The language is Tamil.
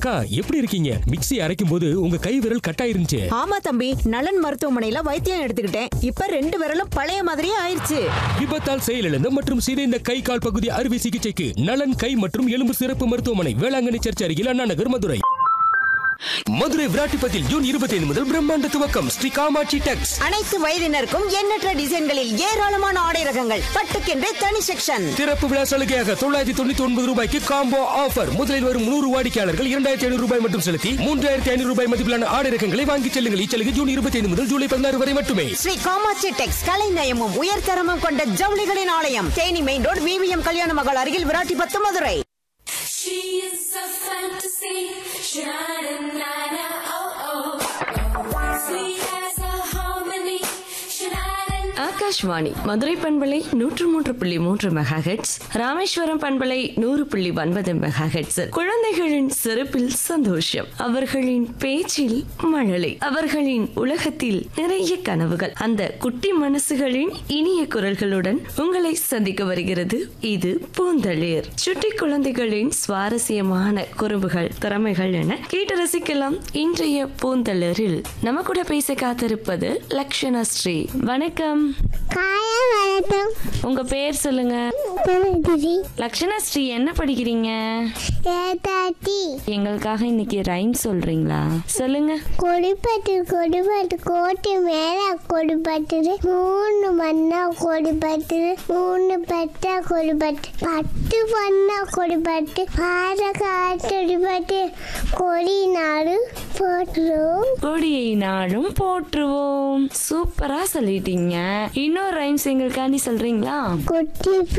அக்கா எப்படி இருக்கீங்க மிக்ஸி அரைக்கும் போது உங்க கை விரல் கட்டாயிருந்துச்சு ஆமா தம்பி நலன் மருத்துவமனையில வைத்தியம் எடுத்துக்கிட்டேன் இப்ப ரெண்டு விரலும் பழைய மாதிரியே ஆயிருச்சு விபத்தால் செயலிழந்த மற்றும் சிதைந்த கை கால் பகுதி அறுவை சிகிச்சைக்கு நலன் கை மற்றும் எலும்பு சிறப்பு மருத்துவமனை வேளாங்கண்ணி சர்ச் அருகில் அண்ணா நகர் மதுரை மதுரை விராட்டிப்பத்தில் ஜூன் இருபத்தி ஐந்து முதல் பிரம்மாண்ட துவக்கம் ஸ்ரீ காமாட்சி டெக்ஸ் அனைத்து வயதினருக்கும் எண்ணற்ற டிசைன்களில் ஏராளமான ஆடை ரகங்கள் பட்டுக்கென்றே தனி செக்ஷன் திறப்பு விழா சலுகையாக தொள்ளாயிரத்தி தொண்ணூத்தி ஒன்பது ரூபாய்க்கு காம்போ ஆஃபர் முதலில் வரும் நூறு வாடிக்கையாளர்கள் இரண்டாயிரத்தி ஐநூறு ரூபாய் மட்டும் செலுத்தி மூன்றாயிரத்தி ஐநூறு ரூபாய் மதிப்பிலான ஆடை ரகங்களை வாங்கிச் செல்லுங்கள் இச்சலுகை ஜூன் இருபத்தி ஐந்து முதல் ஜூலை பதினாறு வரை மட்டுமே ஸ்ரீ காமாட்சி டெக்ஸ் கலைநயமும் உயர்தரமும் கொண்ட ஜவுளிகளின் ஆலயம் தேனி மெயின் ரோடு விவிஎம் கல்யாண மகள் அருகில் விராட்டிபத்து Madurai She is a fantasy, sha-na-na-na, oh oh. Sweet as a harmony, sha-na-na-na. Akashvani Madurai பண்பலை நூற்று மூன்று புள்ளி மூன்று மெகா ஹெட்ஸ் ராமேஸ்வரம் பண்பலை நூறு புள்ளி ஒன்பது மெகா ஹெட்ஸ் குழந்தைகளின் சிறப்பில் சந்தோஷம் அவர்களின் பேச்சில் மழலை அவர்களின் உலகத்தில் நிறைய கனவுகள் அந்த குட்டி மனசுகளின் இனிய குரல்களுடன் உங்களை சந்திக்க வருகிறது இது பூந்தளிர் சுட்டி குழந்தைகளின் சுவாரஸ்யமான குறும்புகள் திறமைகள் என கேட்டு ரசிக்கலாம் இன்றைய பூந்தளிரில் நம்ம கூட பேச காத்திருப்பது லக்ஷணா ஸ்ரீ வணக்கம் காயா வணக்கம் உங்க பேர் சொல்லுங்க புரியுது லக்ஷணா ஸ்ரீ என்ன படிக்கிறீங்க ஏதாட்டி எங்களுக்காக இன்னைக்கு ரைம் சொல்றீங்களா சொல்லுங்க கொடிப்பட்டு கொடிப்பட்டு கோட்டை மேல கொடிப்பட்டுது மூணு மண்ணா கொடிப்பட்டுது மூணு பட்டா கொடிப்பட்டு பத்து பண்ணா கொடிப்பட்டு பாத காட்டடிப்பட்டு கொடி நாடு போட்டுரும் கொடியை நாடும் போற்றுவோம் சூப்பரா சொல்லிட்டீங்க இன்னொரு ரைம்ஸ் எங்களுக்காண்டி சொல்றீங்களா கொட்டி